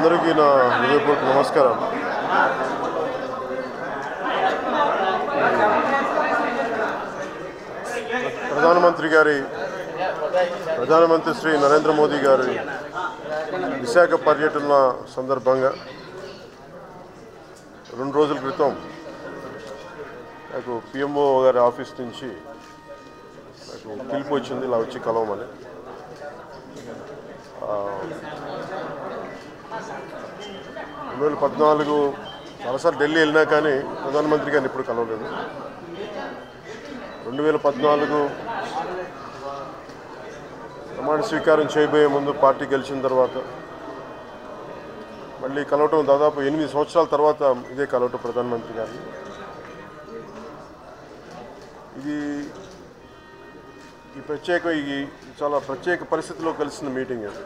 అందరికీ నా హృదయపూర్వక నమస్కారం ప్రధానమంత్రి గారి ప్రధానమంత్రి శ్రీ నరేంద్ర మోదీ గారి విశాఖ పర్యటన సందర్భంగా రెండు రోజుల క్రితం నాకు పిఎంఓ గారి ఆఫీస్ నుంచి నాకు పిలుపు వచ్చింది ఇలా వచ్చి కలవమని రెండు వేల పద్నాలుగు చాలాసార్లు ఢిల్లీ వెళ్ళినా కానీ ప్రధానమంత్రి గారిని ఇప్పుడు కలవలేదు రెండు వేల పద్నాలుగు ప్రమాణ స్వీకారం చేయబోయే ముందు పార్టీ గెలిచిన తర్వాత మళ్ళీ కలవటం దాదాపు ఎనిమిది సంవత్సరాల తర్వాత ఇదే కలవటం ప్రధానమంత్రి గారిని ఇది ఈ ప్రత్యేక ఈ చాలా ప్రత్యేక పరిస్థితిలో కలిసిన మీటింగ్ ఇది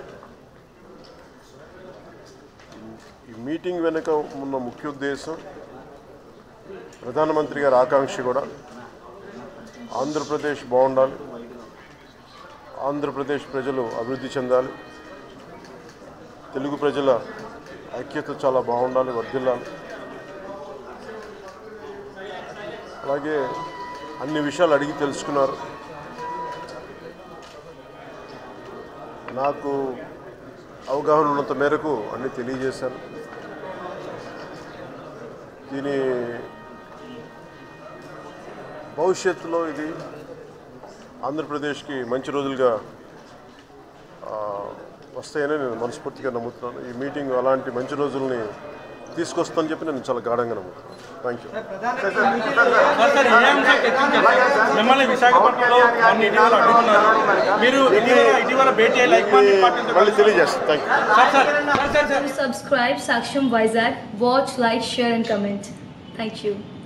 ఈ మీటింగ్ వెనుక ఉన్న ముఖ్య ఉద్దేశం ప్రధానమంత్రి గారి ఆకాంక్ష కూడా ఆంధ్రప్రదేశ్ బాగుండాలి ఆంధ్రప్రదేశ్ ప్రజలు అభివృద్ధి చెందాలి తెలుగు ప్రజల ఐక్యత చాలా బాగుండాలి వర్ధిల్లాలి అలాగే అన్ని విషయాలు అడిగి తెలుసుకున్నారు నాకు అవగాహన ఉన్నంత మేరకు అన్ని తెలియజేశాను దీని భవిష్యత్తులో ఇది ఆంధ్రప్రదేశ్కి మంచి రోజులుగా ఆ, వస్తాయని నేను మనస్ఫూర్తిగా నమ్ముతున్నాను ఈ మీటింగ్ అలాంటి మంచి రోజుల్ని తీసుకొస్తుందని చెప్పి నేను చాలా గాఢంగా నమ్ముతున్నాను థ్యాంక్ యూ సార్ సార్ ఏ అంశం చర్చించారు మిమ్మల్ని విశాఖపట్నంలో మొన్న ఇటీవల అడ్డుకున్నారు మీరు ఇటీవల ఇటీవల భేటీ అయ్యి లైక్ మంది పార్టీతో మళ్ళీ తెలియజేస్తాను thank you sir sir sir sir sir subscribe Saksham Vizag, watch, like, share and comment. Thank you.